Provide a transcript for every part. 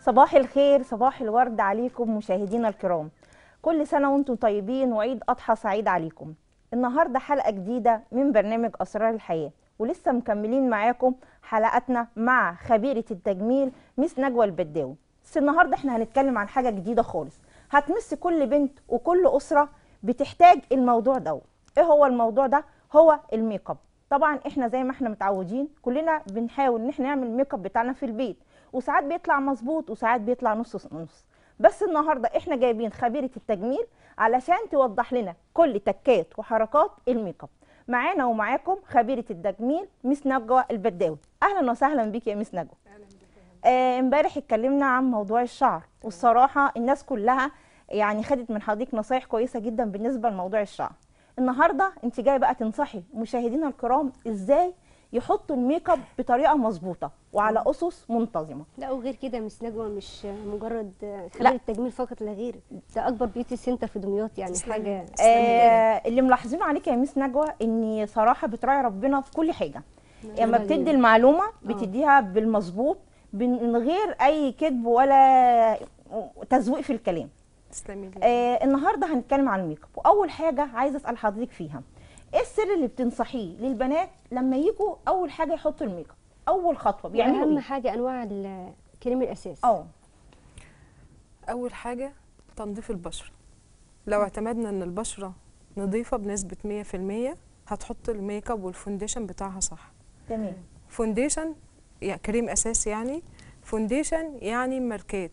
صباح الخير صباح الورد عليكم مشاهدينا الكرام كل سنة وانتم طيبين وعيد أضحى سعيد عليكم النهاردة حلقة جديدة من برنامج أسرار الحياة ولسه مكملين معاكم حلقتنا مع خبيرة التجميل ميس نجوى البداوي بس النهاردة احنا هنتكلم عن حاجة جديدة خالص هتمس كل بنت وكل أسرة بتحتاج الموضوع ده ايه هو الموضوع ده هو الميك اب طبعا احنا زي ما احنا متعودين كلنا بنحاول ان احنا نعمل الميك اب بتاعنا في البيت وساعات بيطلع مظبوط وساعات بيطلع نص نص بس النهارده احنا جايبين خبيره التجميل علشان توضح لنا كل تكات وحركات الميك اب معانا ومعاكم خبيره التجميل ميس نجوى البداوي اهلا وسهلا بيك يا ميس نجوى آه، امبارح اتكلمنا عن موضوع الشعر والصراحه الناس كلها يعني خدت من حضرتك نصايح كويسه جدا بالنسبه لموضوع الشعر النهارده انت جايه بقى تنصحي مشاهدينا الكرام ازاي يحطوا الميك اب بطريقه مظبوطه وعلى اسس منتظمه لا وغير كده مس نجوى مش مجرد لا. خبير التجميل فقط لا غير ده اكبر بيوتي سنتر في دمياط يعني تسلمي. حاجه آه اللي ملاحظينه عليك يا ميس نجوى ان صراحه بتراعي ربنا في كل حاجه لما جميل. بتدي المعلومه بتديها بالمظبوط من غير اي كذب ولا تزويق في الكلام تسلمي لي آه النهارده هنتكلم عن الميك اب واول حاجه عايزه اسال حضرتك فيها ايه السر اللي بتنصحيه للبنات لما يجوا اول حاجه يحطوا الميك اب اول خطوه بيعملوا اهم ايه حاجه انواع ال- كريم الاساس اه اول حاجه تنظيف البشره لو اعتمدنا ان البشره نظيفه بنسبه 100% هتحط الميك اب والفونديشن بتاعها صح تمام فونديشن يعني كريم اساسي يعني فونديشن يعني ماركات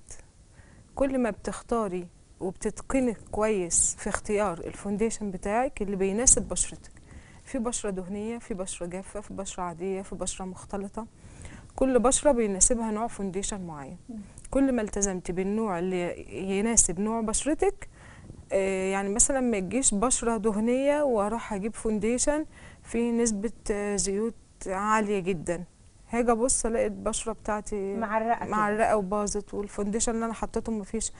كل ما بتختاري وبتتقني كويس في اختيار الفونديشن بتاعك اللي بيناسب بشرتك في بشرة دهنية في بشرة جافة في بشرة عادية في بشرة مختلطة كل بشرة بيناسبها نوع فونديشن معين كل ما التزمتي بالنوع اللي يناسب نوع بشرتك آه، يعني مثلا ما تجيش بشرة دهنية واروح اجيب فونديشن فيه نسبة آه، زيوت عالية جدا هاجي ابص الاقي البشرة بتاعتي معرقه كده. معرقه وباظت والفونديشن اللي انا حطيته مفيش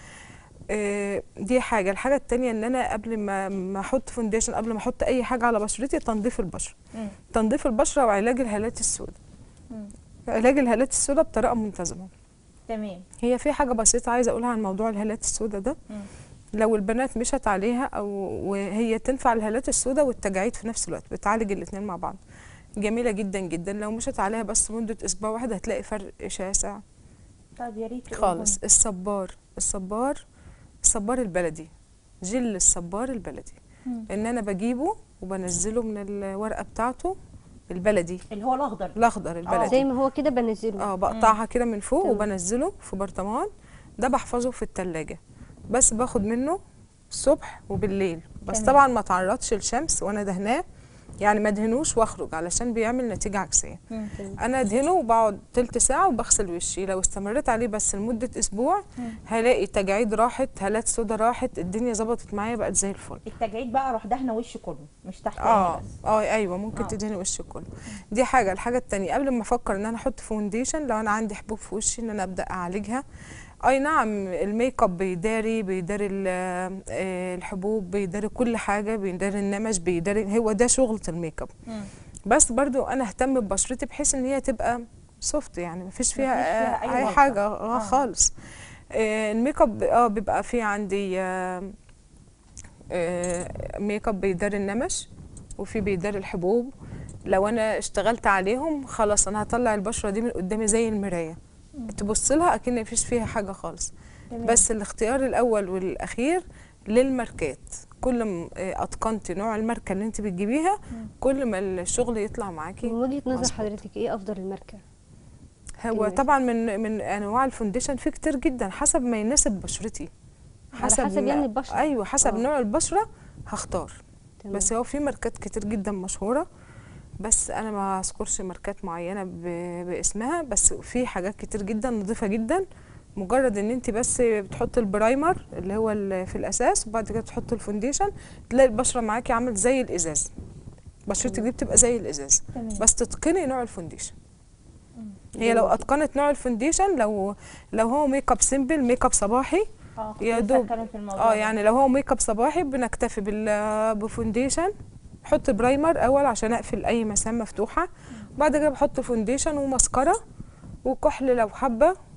آه، دي حاجه الحاجه التانية ان انا قبل ما ما احط فونديشن قبل ما احط اي حاجه على بشرتي تنظيف البشره مم. تنظيف البشره وعلاج الهالات السوداء مم. علاج الهالات السوداء بطريقه منتظمه تمام هي في حاجه بسيطه عايزه اقولها عن موضوع الهالات السوداء ده مم. لو البنات مشت عليها او وهي تنفع الهالات السوداء والتجاعيد في نفس الوقت بتعالج الاثنين مع بعض جميله جدا جدا لو مشت عليها بس مده اسبوع واحد هتلاقي فرق شاسع طب يا ريت تقولي خالص الصبار الصبار الصبار البلدي جل الصبار البلدي مم. ان انا بجيبه وبنزله من الورقه بتاعته البلدي اللي هو الاخضر الاخضر زي البلدي ما هو كده بنزله اه بقطعها كده من فوق تمام. وبنزله في برطمان ده بحفظه في التلاجة بس باخد منه الصبح وبالليل بس تمام. طبعا ما تعرضش للشمس وانا دهناه يعني ما ادهنوش واخرج علشان بيعمل نتيجه عكسيه مم. انا ادهنه وبقعد تلت ساعه وبغسل وشي لو استمريت عليه بس لمده اسبوع مم. هلاقي تجاعيد راحت هالات سودا راحت الدنيا ظبطت معايا بقت زي الفل التجاعيد بقى اروح دهنه وشي كله مش تحت اه عيني بس اه ايوه ممكن آه. آه. تدهني وشك كله دي حاجه الحاجه التانية قبل ما افكر ان انا احط فونديشن لو انا عندي حبوب في وشي ان انا ابدا اعالجها اي نعم الميك اب بيداري بيداري ال- آه، الحبوب بيداري كل حاجه بيداري النمش بيداري هو ده شغله الميك اب مم. بس برضو انا اهتم ببشرتي بحيث ان هي تبقى سوفت يعني مفيش فيها, فيها أي آه، اي غلطة. حاجه آه. آه. خالص آه، الميك اب اه بيبقى فيه عندي آه، آه، ميك اب بيداري النمش وفي بيداري الحبوب لو انا اشتغلت عليهم خلاص انا هطلع البشره دي من قدامي زي المرايه تبص لها اكن مفيش فيها حاجه خالص تمام. بس الاختيار الاول والاخير للماركات كل ما آه، اتقنتي نوع الماركه اللي انت بتجيبيها كل ما الشغل يطلع معاكي من وجهه نظر مظبوط. حضرتك ايه افضل الماركه هو كلمة. طبعا من من انواع الفونديشن في كتير جدا حسب ما يناسب بشرتي على حسب ما- يعني البشرة. ايوه حسب آه. نوع البشره هختار تمام. بس هو في ماركات كتير جدا مشهوره بس انا ما اذكرش ماركات معينه ب- باسمها بس في حاجات كتير جدا نظيفه جدا مجرد ان انت بس بتحطي البرايمر اللي هو ال- في الاساس وبعد كده تحطي الفونديشن تلاقي البشره معاكي عامل زي الازاز بشرتك دي بتبقى زي الازاز تمام. بس تتقني نوع الفونديشن هي لو اتقنت نوع الفونديشن لو لو هو ميك اب سيمبل ميك اب صباحي اه كنت يا لسه دوب. هتكلم في الموضوع اه ده. يعني لو هو ميك اب صباحي بنكتفي بال بفونديشن بحط برايمر اول عشان اقفل اي مسام مفتوحه بعد كده بحط فونديشن وماسكارا وكحل لو حابه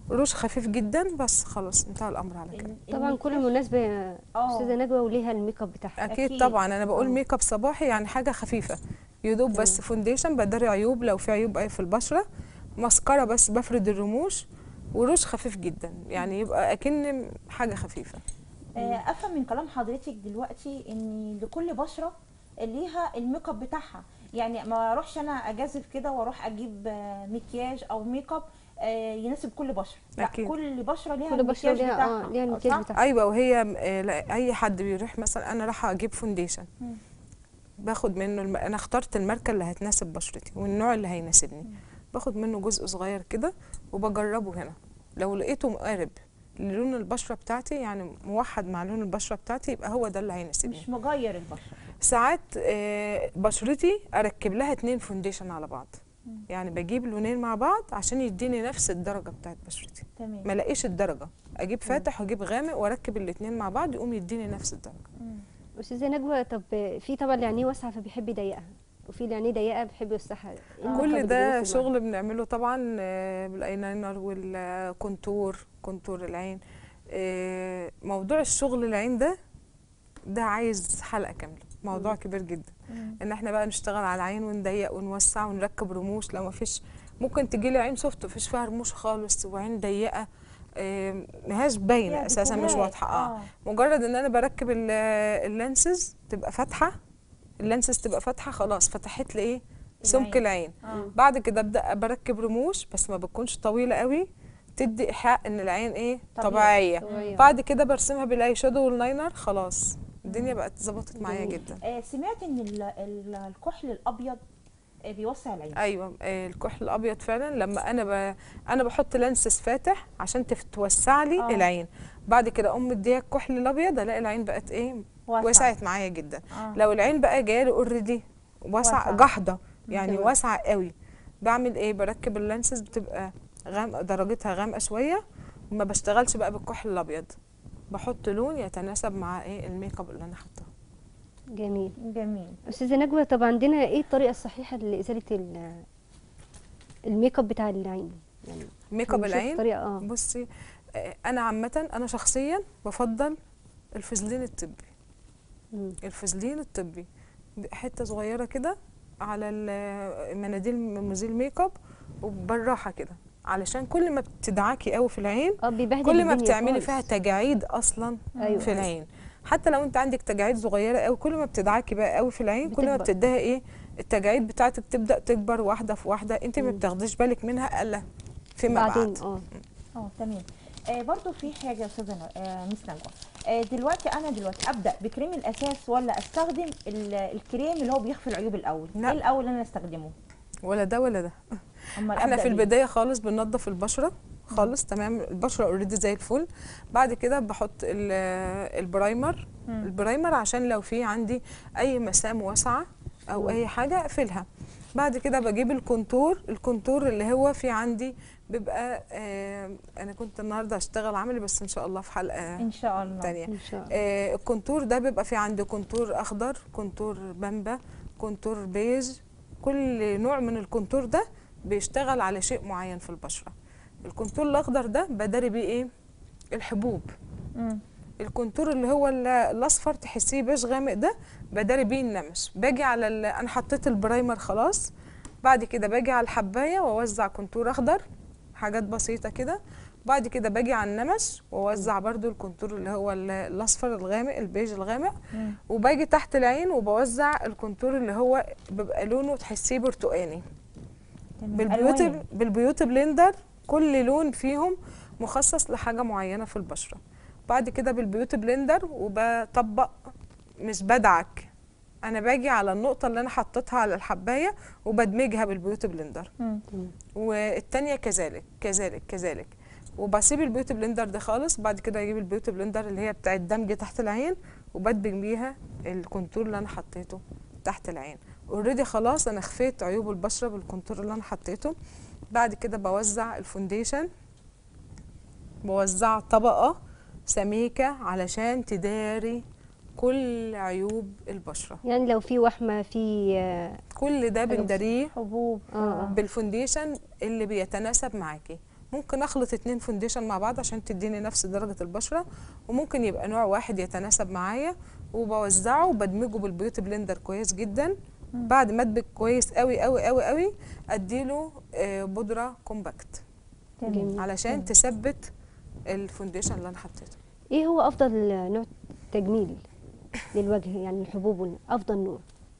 روج خفيف جدا بس خلاص انتهى الامر على كده طبعا كل مناسبه يا آه. استاذه نجوى وليها الميك اب بتاعها اكيد, أكيد. طبعا انا بقول آه. ميك اب صباحي يعني حاجه خفيفه يدوب بس فونديشن بداري عيوب لو في عيوب اي في البشره ماسكارا بس بفرد الرموش وروج خفيف جدا يعني يبقى اكن حاجه خفيفه آه، افهم من كلام حضرتك دلوقتي ان لكل بشره ليها الميك اب بتاعها يعني ما اروحش انا اجازف كده واروح اجيب آه، مكياج او ميك اب آه، يناسب كل بشره لا أكيد. كل بشره ليها كل بشره المكياج ليها بتاعها اه ليها المكياج صح؟ بتاعها ايوه وهي آه، لا، اي حد بيروح مثلا انا رايحه اجيب فونديشن مم. باخد منه الم... انا اخترت الماركه اللي هتناسب بشرتي والنوع اللي هيناسبني باخد منه جزء صغير كده وبجربه هنا لو لقيته مقارب للون البشره بتاعتي يعني موحد مع لون البشره بتاعتي يبقى هو ده اللي هيناسبني مش مغير البشره ساعات آه، بشرتي اركب لها اتنين فونديشن على بعض يعني بجيب لونين مع بعض عشان يديني نفس الدرجه بتاعت بشرتي تمام ما الاقيش الدرجه اجيب فاتح واجيب غامق واركب الاتنين مع بعض يقوم يديني نفس الدرجه مم. استاذه نجوى طب في طبعا اللي عينيه واسعه فبيحب يضيقها وفي اللي عينيه ضيقه بيحب يوسعها إيه الميك اب كل اللي ده بيناسب معاها؟ شغل بنعمله طبعا آه، بالايلاينر والكونتور كونتور العين آه، موضوع الشغل العين ده ده عايز حلقه كامله موضوع مم. كبير جدا مم. ان احنا بقى نشتغل على العين ونضيق ونوسع ونركب رموش لو ما فيش ممكن تجي لي عين سوفت مفيش فيها رموش خالص وعين ضيقه آه، مهاش باينه فيها اساسا مش ديكورات. واضحه اه مجرد ان انا بركب ال- اللانسز تبقى فاتحه اللانسز تبقى فاتحه خلاص فتحت لي ايه سمك العين آه. بعد كده ابدا بركب رموش بس ما بتكونش طويله قوي تدي ايحاء ان العين ايه طبيعي. طبيعيه طبيعية. بعد كده برسمها بالاي شادو واللاينر خلاص الدنيا بقت ظبطت معايا جميل. جدا آه، سمعت ان ال- ال- الكحل الابيض آه، بيوسع العين ايوه آه، الكحل الابيض فعلا لما انا ب... انا بحط لانسز فاتح عشان تف- توسع لي آه. العين بعد كده اقوم مديها الكحل الابيض الاقي العين بقت ايه واسع. وسعت معايا جدا آه. لو العين بقى جايه لي اوريدي واسعة. واسعه جحده يعني تمام. واسعه قوي بعمل ايه بركب اللانسز بتبقى غامقه درجتها غامقه شويه وما بشتغلش بقى بالكحل الابيض بحط لون يتناسب مع ايه الميك اب اللي انا حاطاه جميل جميل استاذه نجوى طب عندنا ايه الطريقه الصحيحه لازاله ال- الميك اب بتاع العين يعني ميك اب نشوف العين طريقه اه بصي آه، انا عامه انا شخصيا بفضل الفازلين الطبي مم. الفازلين الطبي حته صغيره كده على ال- مناديل مزيل ميك اب وبالراحه كده علشان كل ما بتدعكي قوي في العين اه بيبهدل كل ما الدنيا بتعملي خالص. فيها تجاعيد اصلا أيوة. في العين حتى لو انت عندك تجاعيد صغيره قوي كل ما بتدعكي بقى قوي في العين كل ما بتكبر. بتديها ايه التجاعيد بتاعتك تبدا تكبر واحده في واحده انت ما مم. بتاخديش بالك منها الا فيما بعدين بعد اه اه تمام آه برضو في حاجه يا استاذه نو- آه مس نجوى آه دلوقتي انا دلوقتي ابدا بكريم الاساس ولا استخدم ال- الكريم اللي هو بيخفي العيوب الاول لا. ايه الاول اللي انا استخدمه ولا ده ولا ده اما احنا في البدايه خالص بننظف البشره خالص تمام البشره اوريدي زي الفل بعد كده بحط ال- البرايمر مم. البرايمر عشان لو في عندي اي مسام واسعه او مم. اي حاجه اقفلها بعد كده بجيب الكونتور الكونتور اللي هو في عندي بيبقى آه انا كنت النهارده هشتغل عملي بس ان شاء الله في حلقه ان شاء الله تانية ان شاء الله آه الكونتور ده بيبقى في عندي كونتور اخضر كونتور بامبا كونتور بيج كل نوع من الكونتور ده بيشتغل على شيء معين في البشره الكونتور الاخضر ده بداري بيه ايه الحبوب مم. الكونتور اللي هو ال- الاصفر تحسيه بيج غامق ده بداري بيه النمش باجي على ال... انا حطيت البرايمر خلاص بعد كده باجي على الحبايه واوزع كونتور اخضر حاجات بسيطه كده بعد كده باجي على النمش واوزع برضو الكونتور اللي هو ال- الاصفر الغامق البيج الغامق مم. وباجي تحت العين وبوزع الكونتور اللي هو بيبقى لونه تحسيه برتقاني تمام. بالبيوتي ألوان. بالبيوتي بلندر كل لون فيهم مخصص لحاجه معينه في البشره بعد كده بالبيوتي بلندر وبطبق مش بدعك انا باجي على النقطه اللي انا حطيتها على الحبايه وبدمجها بالبيوتي بلندر مم. والتانية كذلك كذلك كذلك وبسيب البيوتي بلندر ده خالص بعد كده اجيب البيوتي بلندر اللي هي بتاع الدمج تحت العين وبدمج بيها الكونتور اللي انا حطيته تحت العين اوريدي خلاص انا خفيت عيوب البشره بالكونتور اللي انا حطيته بعد كده بوزع الفونديشن بوزع طبقه سميكه علشان تداري كل عيوب البشره يعني لو في وحمه في اه كل ده حلو. بنداريه حبوب آه. بالفونديشن اللي بيتناسب معاكي ممكن اخلط اتنين فونديشن مع بعض عشان تديني نفس درجه البشره وممكن يبقى نوع واحد يتناسب معايا وبوزعه وبدمجه بالبيوتي بلندر كويس جدا بعد ما ادمج كويس قوي قوي قوي قوي اديله آه، بودره كومباكت جميل. علشان تثبت الفونديشن اللي انا حطيته ايه هو افضل نوع تجميل للوجه يعني الحبوب وال- افضل نوع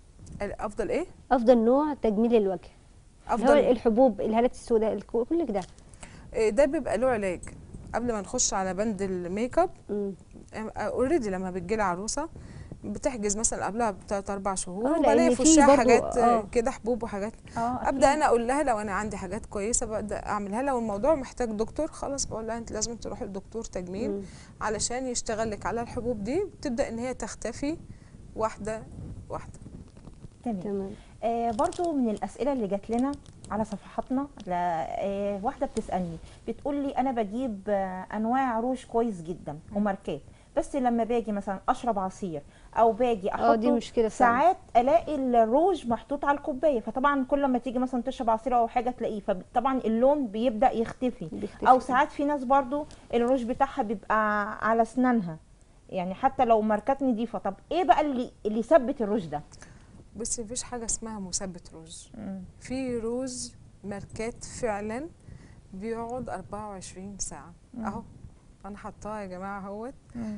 افضل ايه افضل نوع تجميل للوجه اللي هو افضل الحبوب الهالات السوداء الك- كل ده آه، ده بيبقى له علاج قبل ما نخش على بند الميك اب مم. اوريدي لما بتجيلي عروسه بتحجز مثلا قبلها بثلاث اربع شهور آه، لأن وبلاقي في في وشها برضو- حاجات آه، آه. كده حبوب وحاجات اه ابدا انا اقول لها لو انا عندي حاجات كويسه ببدا اعملها لو الموضوع محتاج دكتور خلاص بقول لها انت لازم تروحي لدكتور تجميل مم. علشان يشتغل لك على الحبوب دي بتبدا ان هي تختفي واحده واحده تمام تمام آه برضو من الأسئلة اللي جات لنا على صفحاتنا لا آه واحدة بتسألني بتقول لي أنا بجيب آه أنواع روج كويس جدا وماركات بس لما باجي مثلا أشرب عصير أو باجي اه أحطه دي مشكله فعلا. ساعات الاقي الروج محطوط على الكوبايه فطبعا كل ما تيجي مثلا تشرب عصير او حاجه تلاقيه فطبعا اللون بيبدا يختفي بيختفي. او ساعات في ناس برضو الروج بتاعها بيبقى على اسنانها يعني حتى لو ماركات نضيفه طب ايه بقى اللي اللي يثبت الروج ده بس مفيش حاجه اسمها مثبت روز في روز ماركات فعلا بيقعد 24 ساعه اهو انا حطاها يا جماعه اهوت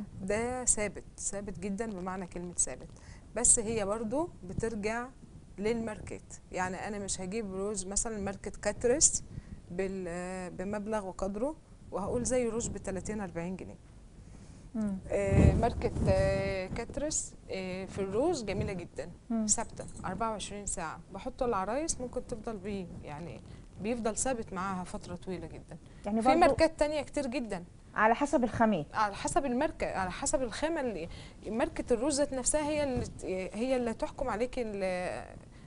ده ثابت ثابت جدا بمعنى كلمة ثابت بس هي برضو بترجع للماركت يعني أنا مش هجيب روج مثلا ماركة كاترس بال- آه، بمبلغ وقدره وهقول زي روج ب 30 40 جنيه مم. آه، ماركة آه، كاترس آه، في الروج جميلة جدا مم. ثابتة 24 ساعة بحطه العرايس ممكن تفضل بيه يعني بيفضل ثابت معاها فترة طويلة جدا يعني في برضو ماركات تانية كتير جدا على حسب الخامات على حسب الماركه على حسب الخامه اللي ماركه الروز ذات نفسها هي اللي هي اللي تحكم عليك ال-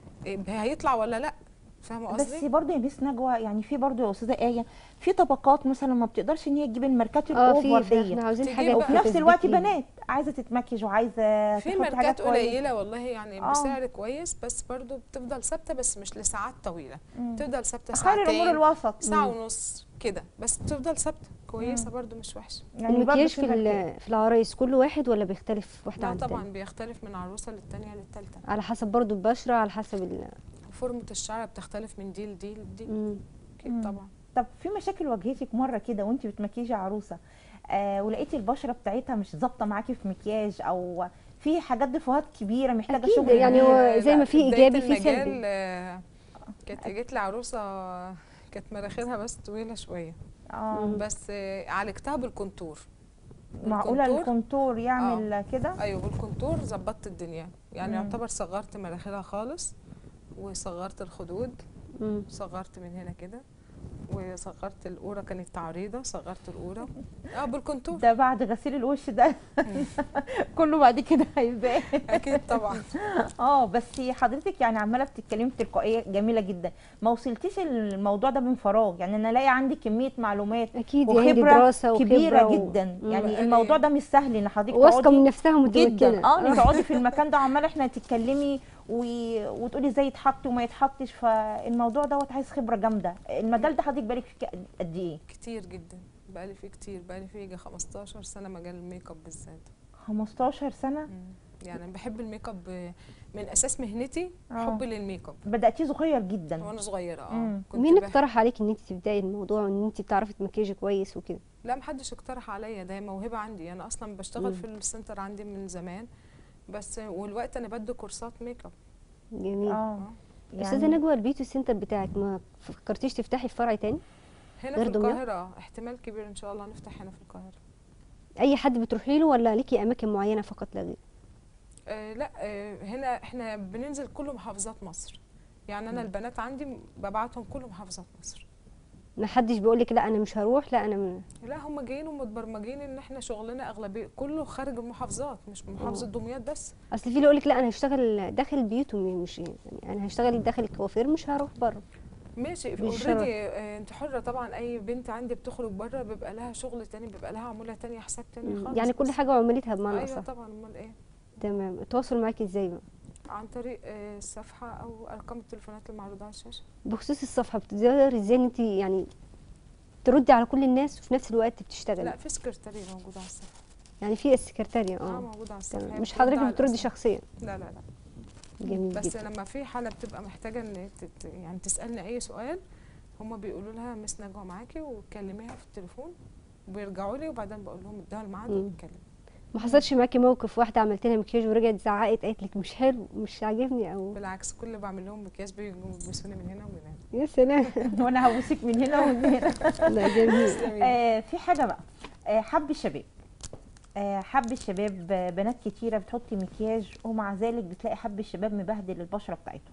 هيطلع ولا لا فاهمه بس قصدي برضه يا ميس نجوى يعني في برضه يا استاذه ايه في طبقات مثلا ما بتقدرش ان هي تجيب الماركات اه الاوفر في دي احنا عاوزين تجيب حاجه بقى. وفي نفس تثبت الوقت لينا. بنات عايزه تتمكيج وعايزه في تحط ماركات حاجات كويسة. قليله والله يعني آه. بسعر كويس بس برضو بتفضل ثابته بس مش لساعات طويله مم. بتفضل ثابته خير الامور ساعتين الوسط ساعه ونص كده بس بتفضل ثابته كويسه مم. برضو مش وحشه يعني المكياج برضه في ماركات. ال- في العرايس كل واحد ولا بيختلف واحده لا عن طبعا التانية بيختلف من عروسه للتانيه للتالته على حسب برضو البشره على حسب ال... فورمه الشعر بتختلف من دي لدي لدي مم. اكيد مم. طبعا طب في مشاكل واجهتك مره كده وانت بتمكيجي عروسه آه ولقيتي البشره بتاعتها مش ظابطه معاكي في مكياج او في حاجات ديفوهات كبيره محتاجه أكيد، شغل يعني هو آه، زي لا، ما في بداية إيجابي في المجال، سلبي. آه، كانت جت لي عروسه كانت مراخيرها بس طويله شويه اه مم. بس آه، عالجتها بالكونتور معقوله بالكونتور- الكونتور يعمل كده ايوه بالكونتور ظبطت الدنيا يعني مم. يعتبر صغرت مراخيرها خالص وصغرت الخدود مم. صغرت من هنا كده وصغرت القوره كانت تعريضه صغرت القوره اه بالكونتور ده بعد غسيل الوش ده كله بعد كده هيبان اكيد طبعا اه بس حضرتك يعني عماله بتتكلمي بتلقائيه جميله جدا ما وصلتيش الموضوع ده من فراغ يعني انا الاقي عندي كميه معلومات اكيد يعني دي وخبره دراسه وخبره كبيره و- جدا مم. يعني بقى الموضوع ليه؟ ده مش سهل ان حضرتك واثقه تقعدي من نفسها جدا ومتمكنه اه انك تقعدي في المكان ده عماله احنا تتكلمي و... وتقولي ازاي يتحط وما يتحطش فالموضوع دوت عايز خبره جامده المجال ده حضرتك بالك فيه قد ايه كتير جدا بقالي فيه كتير بقالي فيه يجي 15 سنه مجال الميك اب بالذات 15 سنه مم. يعني أنا بحب الميك اب من اساس مهنتي آه. حبي للميك اب بداتيه صغير جدا وانا صغيره اه مم. كنت مين بح- اقترح عليك ان انت تبداي الموضوع وان انت بتعرفي تمكيجي كويس وكده لا محدش اقترح عليا ده موهبه عندي انا اصلا بشتغل مم. في السنتر عندي من زمان بس والوقت انا بدي كورسات ميك اب جميل اه استاذه نجوى البيوتي سنتر بتاعك ما فكرتيش تفتحي في فرع تاني هنا غير في دمياط؟ القاهره آه، احتمال كبير ان شاء الله نفتح هنا في القاهره اي حد بتروحي له ولا ليكي اماكن معينه فقط لا غير آه لا آه هنا احنا بننزل كل محافظات مصر يعني انا البنات عندي ببعتهم كل محافظات مصر ما حدش بيقول لك لا انا مش هروح لا انا م... لا هم جايين ومتبرمجين ان احنا شغلنا اغلبيه كله خارج المحافظات مش محافظه دمياط بس اصل في اللي يقول لك لا انا هشتغل داخل البيوت وم- مش يعني انا هشتغل داخل الكوافير مش هروح بره ماشي بالشرف. اوريدي انت حره طبعا اي بنت عندي بتخرج بره بيبقى لها شغل تاني بيبقى لها عموله تانية حساب تاني خالص يعني كل بس. حاجه وعملتها بمعنى ايوه اصح طبعا امال ايه تمام التواصل معاكي ازاي بقى عن طريق آه، الصفحه او ارقام التليفونات المعروضه على الشاشه بخصوص الصفحه بتقدري ازاي ان انت يعني بتردي على كل الناس وفي نفس الوقت بتشتغلي لا في سكرتاريه موجوده على الصفحه يعني في السكرتارية اه اه موجوده على الصفحه تمام هي مش بترد حضرتك على بتردي الأسئلة. شخصيا لا لا لا جميل بس جدا لما في حاله بتبقى محتاجه ان تت... يعني تسالني اي سؤال هما بيقولوا لها مس نجوى معاكي وتكلميها في التليفون وبيرجعوا لي وبعدين بقول لهم اديها الميعاد مم. ونتكلم ما حصلش معاكي موقف واحدة عملت لها مكياج ورجعت زعقت قالت لك مش حلو مش عاجبني او بالعكس كل اللي بعمل لهم مكياج بيجوا يبوسوني من هنا ومن هنا يا سلام وانا هبوسك من هنا ومن هنا لا جميل تسلمي. آه في حاجه بقى آه حب الشباب آه حب الشباب آه، بنات كتيره بتحط مكياج ومع ذلك بتلاقي حب الشباب مبهدل البشره بتاعتهم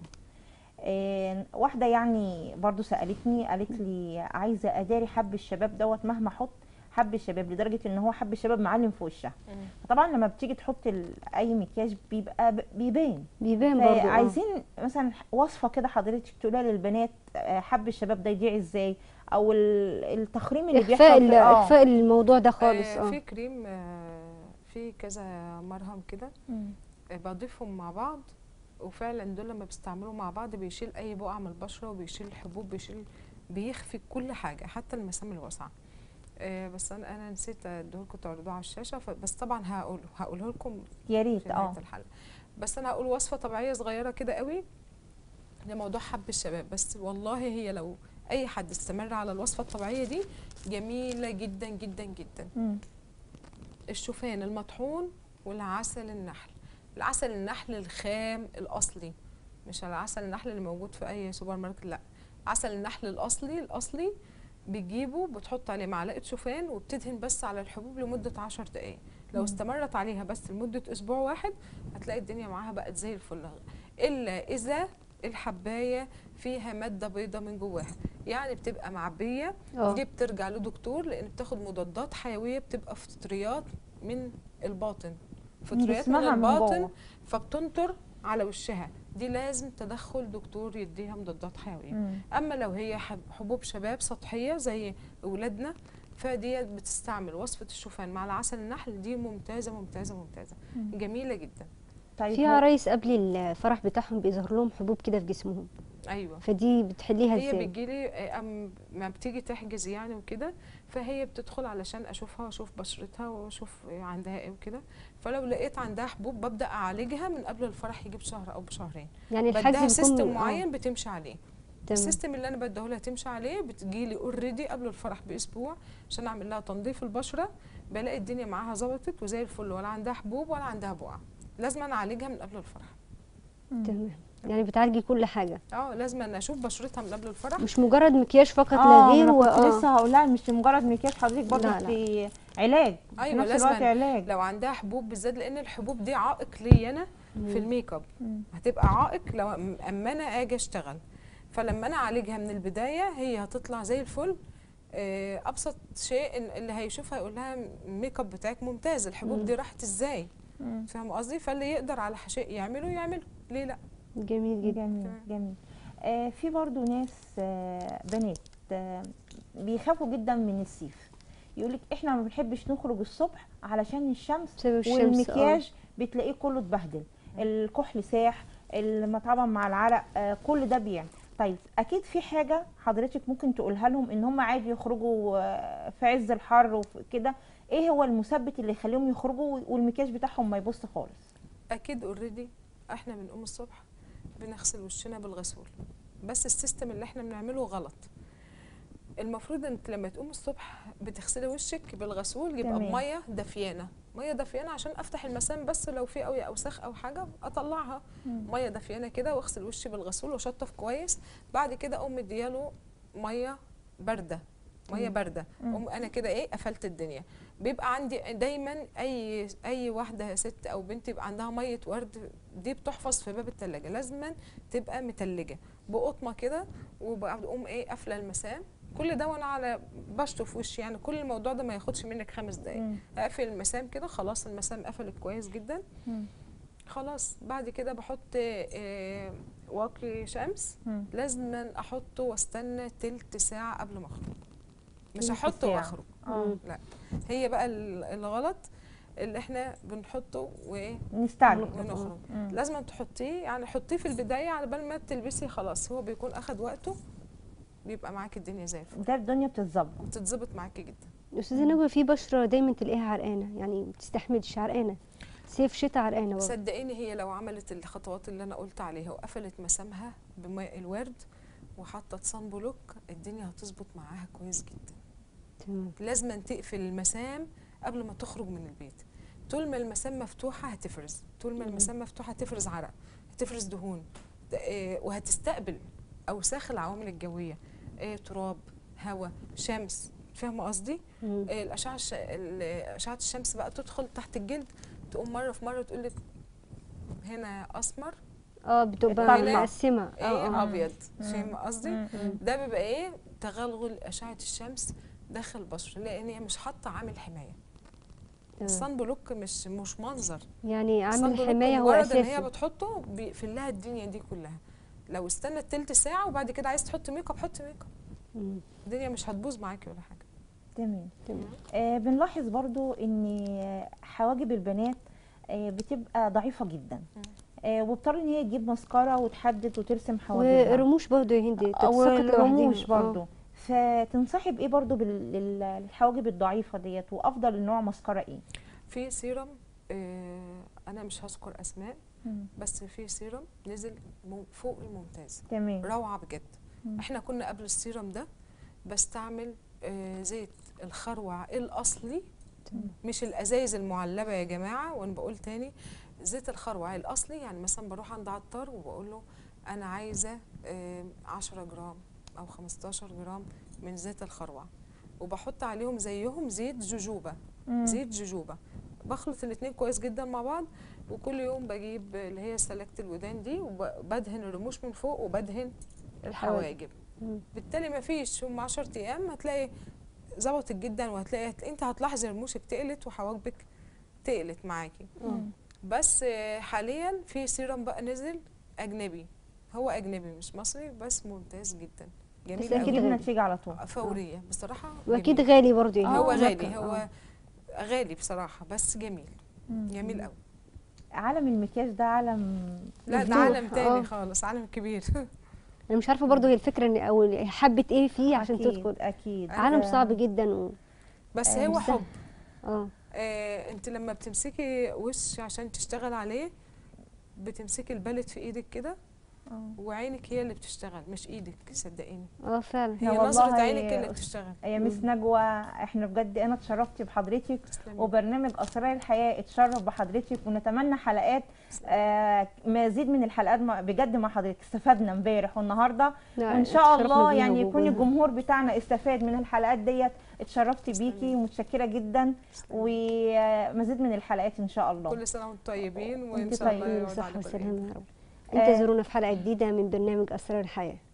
آه واحده يعني برضو سالتني قالت لي عايزه اداري حب الشباب دوت مهما احط حب الشباب لدرجه ان هو حب الشباب معلم في وشها مم. فطبعا لما بتيجي تحط ال- اي مكياج بيبقى ب- بيبان بيبان برضه آه. عايزين مثلا وصفه كده حضرتك تقولها للبنات آه، حب الشباب ده يضيع ازاي او ال- التخريم اللي بيحصل اخفاء في- ال- آه. اخفاء الموضوع ده خالص آه في اه كريم آه في كذا مرهم كده مم. آه بضيفهم مع بعض وفعلا دول لما بيستعملوا مع بعض بيشيل اي بقعه من البشره وبيشيل الحبوب بيشيل بيخفي كل حاجه حتى المسام الواسعه آه بس انا انا نسيت اديهولكم تعرضوه على الشاشه ف- بس طبعا هقوله هقوله لكم يا في ريت اه نهايه الحلقه بس انا هقول وصفه طبيعيه صغيره كده قوي لموضوع حب الشباب بس والله هي لو اي حد استمر على الوصفه الطبيعيه دي جميله جدا جدا جدا مم. الشوفان المطحون والعسل النحل العسل النحل الخام الاصلي مش العسل النحل اللي موجود في اي سوبر ماركت لا عسل النحل الاصلي الاصلي بتجيبه بتحط عليه معلقه شوفان وبتدهن بس على الحبوب لمده 10 دقائق لو مم. استمرت عليها بس لمده اسبوع واحد هتلاقي الدنيا معاها بقت زي الفل الا اذا الحبايه فيها ماده بيضاء من جواها يعني بتبقى معبيه اه دي بترجع لدكتور لان بتاخد مضادات حيويه بتبقى فطريات من الباطن فطريات من جسمها من الباطن جوه. فبتنطر على وشها دي لازم تدخل دكتور يديها مضادات حيويه مم. اما لو هي حب- حبوب شباب سطحيه زي اولادنا فدي بتستعمل وصفه الشوفان مع العسل النحل دي ممتازه ممتازه ممتازه مم. جميله جدا طيب في هو- عرايس قبل الفرح بتاعهم بيظهر لهم حبوب كده في جسمهم ايوه فدي بتحليها هي ازاي بتجيلي آه، أم ما بتيجي تحجز يعني وكده فهي بتدخل علشان اشوفها واشوف بشرتها واشوف عندها ايه وكده فلو لقيت عندها حبوب ببدا اعالجها من قبل الفرح يجي بشهر او بشهرين يعني بديها الحجز بيكون سيستم آه، معين بتمشي عليه تمام السيستم اللي انا بديهولها تمشي عليه بتجيلي اوريدي قبل الفرح باسبوع عشان اعمل لها تنظيف البشره بلاقي الدنيا معاها ظبطت وزي الفل ولا عندها حبوب ولا عندها بقع لازم أنا اعالجها من قبل الفرح مم. تمام يعني بتعالجي كل حاجه اه لازم أنا اشوف بشرتها من قبل الفرح مش مجرد مكياج فقط لا اه غير انا و... كنت آه. لسه هقول لها مش مجرد مكياج حضرتك برضه لا، لا. في علاج في أيوة، نفس لازم الوقت علاج لو عندها حبوب بالذات لان الحبوب دي عائق لي انا في الميك اب مم. هتبقى عائق لو اما انا اجي اشتغل فلما انا اعالجها من البدايه هي هتطلع زي الفل آه، ابسط شيء إن اللي هيشوفها يقول لها الميك اب بتاعك ممتاز الحبوب مم. دي راحت ازاي مم. فاهم قصدي فاللي يقدر على شيء يعمله يعمله ليه لا جميل جدا جميل تمام. جميل آه في برضو ناس آه بنات آه بيخافوا جدا من الصيف يقولك احنا ما بنحبش نخرج الصبح علشان الشمس بسبب الشمس والمكياج بتلاقيه كله اتبهدل الكحل ساح الم- طبعا مع العرق آه كل ده بيعمل طيب اكيد في حاجه حضرتك ممكن تقولها لهم ان هم عادي يخرجوا آه، في عز الحر وكده ايه هو المثبت اللي يخليهم يخرجوا والمكياج بتاعهم ما يبص خالص اكيد اوريدي احنا بنقوم الصبح بنغسل وشنا بالغسول بس السيستم اللي احنا بنعمله غلط المفروض انت لما تقوم الصبح بتغسلي وشك بالغسول يبقى تمام. بميه دافيانه ميه دافيانه عشان افتح المسام بس لو في قوي اوساخ او حاجه اطلعها ميه دافيانه كده واغسل وشي بالغسول واشطف كويس بعد كده اقوم مدياله ميه بارده ميه مم. بارده مم. اقوم انا كده ايه قفلت الدنيا بيبقى عندي دايما اي اي واحده ست او بنت يبقى عندها ميه ورد دي بتحفظ في باب التلاجة لازما تبقى متلجه بقطمه كده وبقوم ايه قافله المسام كل ده وانا على بشطف وشي يعني كل الموضوع ده ما ياخدش منك خمس دقايق مم. اقفل المسام كده خلاص المسام قفلت كويس جدا مم. خلاص بعد كده بحط آه، واقي شمس مم. لازم احطه واستنى تلت ساعه قبل ما اخرج مش تلت هحطه ساعة. واخرج اه هي بقى ال- الغلط اللي احنا بنحطه وايه نستعجل ونخرج مم. لازم تحطيه يعني حطيه في البدايه على بال ما تلبسي خلاص هو بيكون اخد وقته بيبقى معاكي الدنيا زي الفل ده الدنيا بتتظبط بتتظبط معاكي جدا استاذه نجوى في بشره دايما تلاقيها عرقانه يعني ما بتستحملش عرقانه صيف شتاء عرقانه برضه صدقيني هي لو عملت الخطوات اللي انا قلت عليها وقفلت مسامها بماء الورد وحطت صن بلوك الدنيا هتظبط معاها كويس جدا تمام لازم تقفل المسام قبل ما تخرج من البيت طول ما المسام مفتوحه هتفرز طول ما مم. المسام مفتوحه هتفرز عرق هتفرز دهون ت- آه، وهتستقبل اوساخ العوامل الجويه آه، تراب هواء شمس فاهمه قصدي مم. آه، الاشعه الش... ال- اشعه الشمس بقى تدخل تحت الجلد تقوم مره في مره تقول لك هنا اسمر اه بتبقى الطلة. مقسمه ايه اه اه ابيض مم. فاهمه قصدي مم. ده بيبقى ايه تغلغل اشعه الشمس داخل البشره لان هي مش حاطه عامل حمايه تمام. الصن بلوك مش مش منظر يعني الصن عامل بلوك حمايه هو مجرد ان هي اساسي بتحطه بيقفل لها الدنيا دي كلها لو استنت تلت ساعه وبعد كده عايز تحط ميك اب حط ميك اب مم. الدنيا مش هتبوظ معاكي ولا حاجه تمام تمام آه بنلاحظ برضو ان حواجب البنات آه بتبقى ضعيفه جدا مم. آه وبتضطر ان هي تجيب مسكره وتحدد وترسم حواجبها ورموش برضه يا هندي تتساقط والرموش لوحديها. برضو فتنصحي بايه برضو بال- لل- للحواجب الضعيفه ديت وافضل نوع مسكره ايه في سيرم آه انا مش هذكر اسماء بس في سيرم نزل مم- فوق الممتاز تمام روعه بجد مم. احنا كنا قبل السيرم ده بستعمل آه زيت الخروع الاصلي تمام. مش الازايز المعلبه يا جماعه وانا بقول تاني زيت الخروع الاصلي يعني مثلا بروح عند عطار وبقول له انا عايزه آه 10 جرام او 15 جرام من زيت الخروع وبحط عليهم زيهم زيت جوجوبا مم. زيت جوجوبا بخلط الاتنين كويس جدا مع بعض وكل يوم بجيب اللي هي سلكت الودان دي وبدهن الرموش من فوق وبدهن الحواجب مم. بالتالي ما فيش هم 10 ايام هتلاقي ظبطت جدا وهتلاقي انت هتلاحظي رموشك تقلت وحواجبك تقلت معاكي مم. بس آه، حاليا في سيرم بقى نزل اجنبي هو اجنبي مش مصري بس ممتاز جدا جميل بس أكيد بتجيب قوي غالي. نتيجه على طول فوريه بصراحه واكيد جميل. غالي برضه يعني هو ماركة، غالي آه. هو غالي بصراحه بس جميل مم. جميل قوي عالم المكياج ده عالم لا ده مفتوح، عالم آه. تاني خالص عالم كبير انا مش عارفه برضه هي الفكره ان او حبه ايه فيه عشان أكيد، تدخل اكيد عالم ده- صعب جدا و... بس آه، هو مش سهل. حب اه آه انت لما بتمسكي وش عشان تشتغل عليه بتمسكي البلد في ايدك كده آه. وعينك هي اللي بتشتغل مش ايدك صدقيني اه فعلا هي والله نظرة يا عينك اللي أس- بتشتغل يا مس نجوى احنا بجد انا اتشرفت بحضرتك تسلمي. وبرنامج اسرار الحياه اتشرف بحضرتك ونتمنى حلقات آه مزيد من الحلقات مع- بجد مع حضرتك استفدنا امبارح والنهارده لا، وان شاء اتشرفنا الله بيها يعني يكون وبوجودها. الجمهور بتاعنا استفاد من الحلقات ديت اتشرفت بيكي تسلمي. ومتشكره جدا تسلمي. ومزيد من الحلقات ان شاء الله كل سنة وانتم طيبين وان وانت شاء الله طيبين، يعود صح على خير. والسلامه يا رب آه. انتظرونا في حلقه جديده من برنامج اسرار الحياه